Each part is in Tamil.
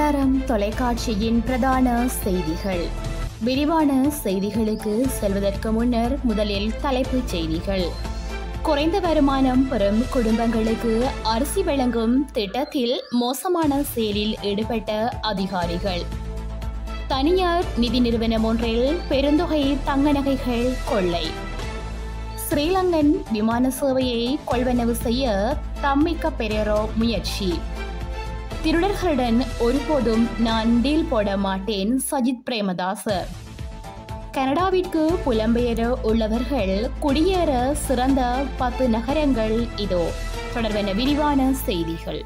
அதிகாரம் தொலைக்காட்சியின் பிரதான செய்திகள் விரிவான செய்திகளுக்கு செல்வதற்கு முன்னர் முதலில் தலைப்புச் செய்திகள் குறைந்த வருமானம் பெறும் குடும்பங்களுக்கு அரிசி வழங்கும் திட்டத்தில் மோசமான செயலில் ஈடுபட்ட அதிகாரிகள் தனியார் நிதி நிறுவனம் ஒன்றில் பெருந்தொகை தங்க நகைகள் கொள்ளை ஸ்ரீலங்கன் விமான சேவையை கொள்வனவு செய்ய தம்மிக்க பெரேரோ முயற்சி திருடர்களுடன் ஒருபோதும் நான் டீல் போட மாட்டேன் சஜித் பிரேமதாச கனடாவிற்கு புலம்பெயர உள்ளவர்கள் குடியேற சிறந்த பத்து நகரங்கள் இதோ தொடர்பான விரிவான செய்திகள்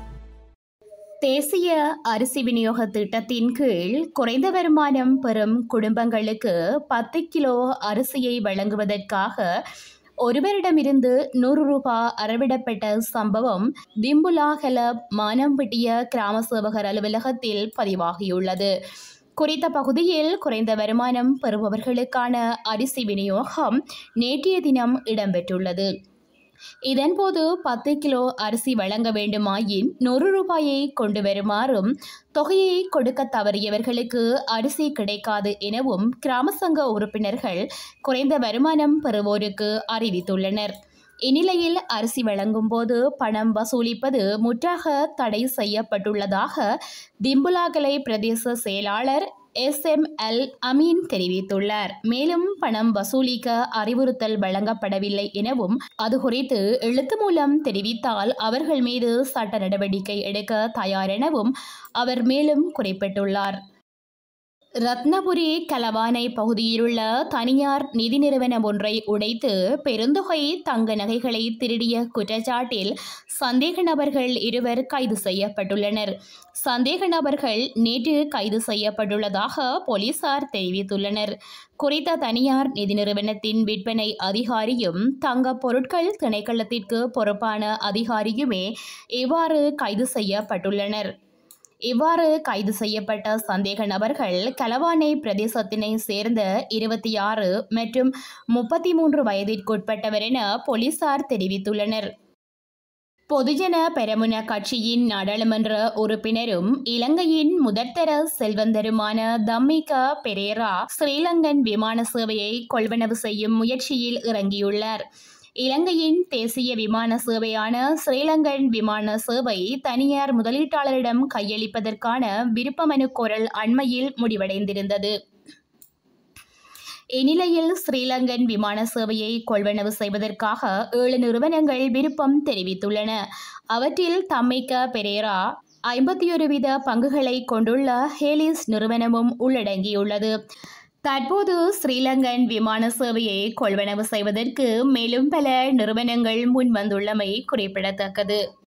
தேசிய அரிசி விநியோக திட்டத்தின் கீழ் குறைந்த வருமானம் பெறும் குடும்பங்களுக்கு பத்து கிலோ அரிசியை வழங்குவதற்காக ஒருவரிடமிருந்து நூறு ரூபாய் அறவிடப்பட்ட சம்பவம் திம்புலாகல மானம்பிட்டிய கிராம சேவகர் அலுவலகத்தில் பதிவாகியுள்ளது குறித்த பகுதியில் குறைந்த வருமானம் பெறுபவர்களுக்கான அரிசி விநியோகம் நேற்றைய தினம் இடம்பெற்றுள்ளது இதன்போது பத்து கிலோ அரிசி வழங்க வேண்டுமாயின் நூறு ரூபாயை கொண்டு வருமாறும் தொகையை கொடுக்க தவறியவர்களுக்கு அரிசி கிடைக்காது எனவும் கிராம சங்க உறுப்பினர்கள் குறைந்த வருமானம் பெறுவோருக்கு அறிவித்துள்ளனர் இந்நிலையில் அரிசி வழங்கும் போது பணம் வசூலிப்பது முற்றாக தடை செய்யப்பட்டுள்ளதாக திம்புலாகலை பிரதேச செயலாளர் எஸ் எம் எல் அமீன் தெரிவித்துள்ளார் மேலும் பணம் வசூலிக்க அறிவுறுத்தல் வழங்கப்படவில்லை எனவும் அது குறித்து எழுத்து மூலம் தெரிவித்தால் அவர்கள் மீது சட்ட நடவடிக்கை எடுக்க தயார் எனவும் அவர் மேலும் குறிப்பிட்டுள்ளார் ரத்னபுரி கலவானை பகுதியிலுள்ள தனியார் நிதி நிறுவனம் ஒன்றை உடைத்து பெருந்தொகை தங்க நகைகளை திருடிய குற்றச்சாட்டில் சந்தேக நபர்கள் இருவர் கைது செய்யப்பட்டுள்ளனர் சந்தேக நபர்கள் நேற்று கைது செய்யப்பட்டுள்ளதாக போலீசார் தெரிவித்துள்ளனர் குறித்த தனியார் நிதி நிறுவனத்தின் விற்பனை அதிகாரியும் தங்க பொருட்கள் திணைக்களத்திற்கு பொறுப்பான அதிகாரியுமே இவ்வாறு கைது செய்யப்பட்டுள்ளனர் இவ்வாறு கைது செய்யப்பட்ட சந்தேக நபர்கள் கலவானை பிரதேசத்தினை சேர்ந்த இருபத்தி ஆறு மற்றும் முப்பத்தி மூன்று வயதிற்குட்பட்டவர் என போலீசார் தெரிவித்துள்ளனர் பொதுஜன பெரமுன கட்சியின் நாடாளுமன்ற உறுப்பினரும் இலங்கையின் முதற்தர செல்வந்தருமான தம்மிக பெரேரா ஸ்ரீலங்கன் விமான சேவையை கொள்வனவு செய்யும் முயற்சியில் இறங்கியுள்ளார் இலங்கையின் தேசிய விமான சேவையான ஸ்ரீலங்கன் விமான சேவை தனியார் முதலீட்டாளரிடம் கையளிப்பதற்கான விருப்ப மனு கோரல் அண்மையில் முடிவடைந்திருந்தது இந்நிலையில் ஸ்ரீலங்கன் விமான சேவையை கொள்வனவு செய்வதற்காக ஏழு நிறுவனங்கள் விருப்பம் தெரிவித்துள்ளன அவற்றில் தம்மிக்க பெரேரா ஐம்பத்தி ஒரு வீத பங்குகளை கொண்டுள்ள ஹேலிஸ் நிறுவனமும் உள்ளடங்கியுள்ளது தற்போது ஸ்ரீலங்கன் விமான சேவையை கொள்வனவு செய்வதற்கு மேலும் பல நிறுவனங்கள் முன்வந்துள்ளமை குறிப்பிடத்தக்கது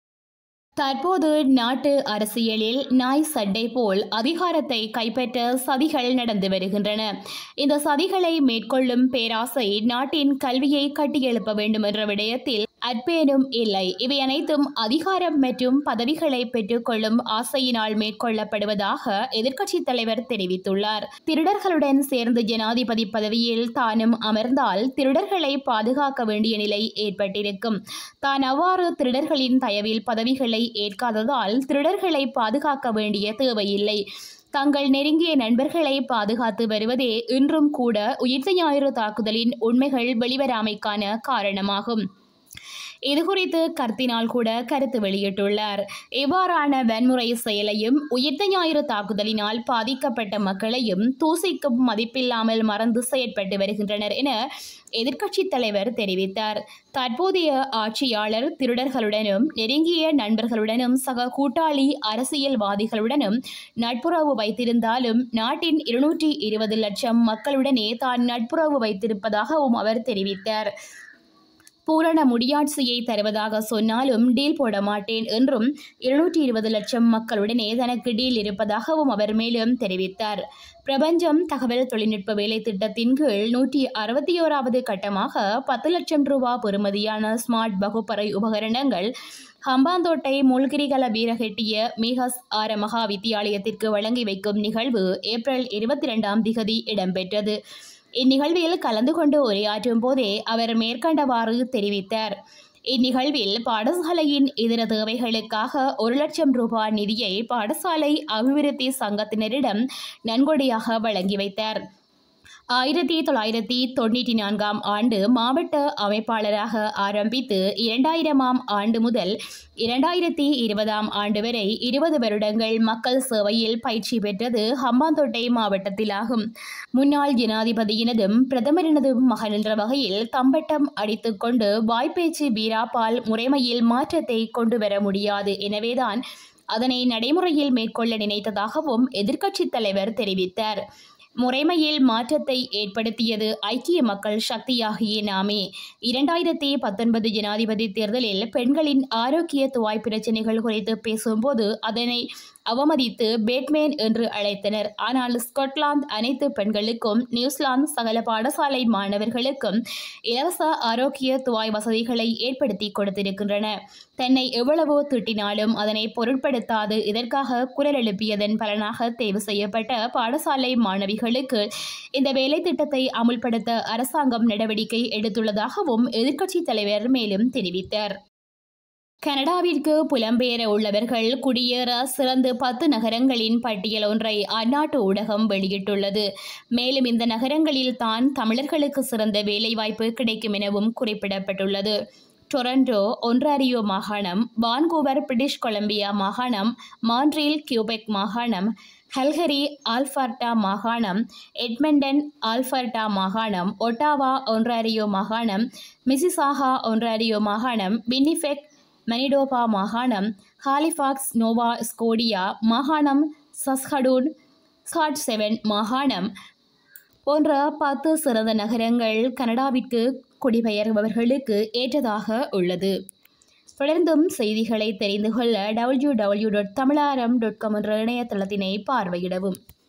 தற்போது நாட்டு அரசியலில் நாய் சண்டை போல் அதிகாரத்தை கைப்பற்ற சதிகள் நடந்து வருகின்றன இந்த சதிகளை மேற்கொள்ளும் பேராசை நாட்டின் கல்வியை கட்டியெழுப்ப வேண்டும் என்ற விடயத்தில் அற்பேனும் இல்லை இவை அனைத்தும் அதிகாரம் மற்றும் பதவிகளை பெற்றுக்கொள்ளும் ஆசையினால் மேற்கொள்ளப்படுவதாக எதிர்க்கட்சித் தலைவர் தெரிவித்துள்ளார் திருடர்களுடன் சேர்ந்து ஜனாதிபதி பதவியில் தானும் அமர்ந்தால் திருடர்களை பாதுகாக்க வேண்டிய நிலை ஏற்பட்டிருக்கும் தான் அவ்வாறு திருடர்களின் தயவில் பதவிகளை ஏற்காததால் திருடர்களை பாதுகாக்க வேண்டிய தேவையில்லை தங்கள் நெருங்கிய நண்பர்களை பாதுகாத்து வருவதே இன்றும் கூட உயிர்த்த ஞாயிறு தாக்குதலின் உண்மைகள் வெளிவராமைக்கான காரணமாகும் இதுகுறித்து கர்த்தினால் கூட கருத்து வெளியிட்டுள்ளார் இவ்வாறான வன்முறை செயலையும் உயிர்த்த ஞாயிறு தாக்குதலினால் பாதிக்கப்பட்ட மக்களையும் தூசிக்கும் மதிப்பில்லாமல் மறந்து செயற்பட்டு வருகின்றனர் என எதிர்க்கட்சித் தலைவர் தெரிவித்தார் தற்போதைய ஆட்சியாளர் திருடர்களுடனும் நெருங்கிய நண்பர்களுடனும் சக கூட்டாளி அரசியல்வாதிகளுடனும் நட்புறவு வைத்திருந்தாலும் நாட்டின் இருநூற்றி இருபது லட்சம் மக்களுடனே தான் நட்புறவு வைத்திருப்பதாகவும் அவர் தெரிவித்தார் பூரண முடியாட்சியை தருவதாக சொன்னாலும் டீல் போட மாட்டேன் என்றும் இருநூற்றி இருபது லட்சம் மக்களுடனே தனக்கு டீல் இருப்பதாகவும் அவர் மேலும் தெரிவித்தார் பிரபஞ்சம் தகவல் தொழில்நுட்ப வேலை திட்டத்தின் கீழ் நூற்றி அறுபத்தி ஓராவது கட்டமாக பத்து லட்சம் ரூபாய் பெறுமதியான ஸ்மார்ட் வகுப்பறை உபகரணங்கள் ஹம்பாந்தோட்டை முல்கிரிகல வீரகெட்டிய மீகஸ் ஆர மகா வித்தியாலயத்திற்கு வழங்கி வைக்கும் நிகழ்வு ஏப்ரல் இருபத்தி ரெண்டாம் திகதி இடம்பெற்றது இந்நிகழ்வில் கலந்து கொண்டு உரையாற்றும் போதே அவர் மேற்கண்டவாறு தெரிவித்தார் இந்நிகழ்வில் பாடசாலையின் இதர தேவைகளுக்காக ஒரு லட்சம் ரூபாய் நிதியை பாடசாலை அபிவிருத்தி சங்கத்தினரிடம் நன்கொடையாக வழங்கி வைத்தார் ஆயிரத்தி தொள்ளாயிரத்தி தொண்ணூற்றி நான்காம் ஆண்டு மாவட்ட அமைப்பாளராக ஆரம்பித்து இரண்டாயிரமாம் ஆண்டு முதல் இரண்டாயிரத்தி இருபதாம் ஆண்டு வரை இருபது வருடங்கள் மக்கள் சேவையில் பயிற்சி பெற்றது ஹம்பாந்தோட்டை மாவட்டத்திலாகும் முன்னாள் ஜனாதிபதியினதும் பிரதமரினதும் மகன் என்ற வகையில் தம்பட்டம் அடித்துக்கொண்டு வாய்ப்பேச்சு வீராப்பால் முறைமையில் மாற்றத்தை கொண்டு வர முடியாது எனவேதான் அதனை நடைமுறையில் மேற்கொள்ள நினைத்ததாகவும் எதிர்க்கட்சித் தலைவர் தெரிவித்தார் முறைமையில் மாற்றத்தை ஏற்படுத்தியது ஐக்கிய மக்கள் சக்தியாகிய நாமே இரண்டாயிரத்தி பத்தொன்பது ஜனாதிபதி தேர்தலில் பெண்களின் ஆரோக்கிய துவாய் பிரச்சினைகள் குறித்து பேசும்போது அதனை அவமதித்து பேட்மேன் என்று அழைத்தனர் ஆனால் ஸ்காட்லாந்து அனைத்து பெண்களுக்கும் நியூசிலாந்து சகல பாடசாலை மாணவர்களுக்கும் இலவச ஆரோக்கிய துவாய் வசதிகளை ஏற்படுத்தி கொடுத்திருக்கின்றன தன்னை எவ்வளவோ திட்டினாலும் அதனை பொருட்படுத்தாது இதற்காக குரல் எழுப்பியதன் பலனாக தேர்வு செய்யப்பட்ட பாடசாலை மாணவிகளுக்கு இந்த வேலை திட்டத்தை அமுல்படுத்த அரசாங்கம் நடவடிக்கை எடுத்துள்ளதாகவும் எதிர்க்கட்சித் தலைவர் மேலும் தெரிவித்தார் கனடாவிற்கு புலம்பெயர உள்ளவர்கள் குடியேற சிறந்த பத்து நகரங்களின் பட்டியல் ஒன்றை அந்நாட்டு ஊடகம் வெளியிட்டுள்ளது மேலும் இந்த நகரங்களில் தான் தமிழர்களுக்கு சிறந்த வேலைவாய்ப்பு கிடைக்கும் எனவும் குறிப்பிடப்பட்டுள்ளது டொரண்டோ ஒன்ராரியோ மாகாணம் வான்கூவர் பிரிட்டிஷ் கொலம்பியா மாகாணம் மான்ட்ரீல் கியூபெக் மாகாணம் ஹல்கரி ஆல்பர்டா மாகாணம் எட்மண்டன் ஆல்பர்டா மாகாணம் ஒட்டாவா ஒன்ராரியோ மாகாணம் மிசிசாகா ஒன்ராரியோ மாகாணம் வின்னிஃபெக் மனிடோபா மாகாணம் ஹாலிஃபாக்ஸ் நோவா ஸ்கோடியா மாகாணம் சஸ்கடூன் ஸ்காட் செவன் மாகாணம் போன்ற பத்து சிறந்த நகரங்கள் கனடாவிற்கு குடிபெயர்பவர்களுக்கு ஏற்றதாக உள்ளது தொடர்ந்தும் செய்திகளை தெரிந்து கொள்ள W W dot Tamilaram dot com என்ற இணையதளத்தினை பார்வையிடவும்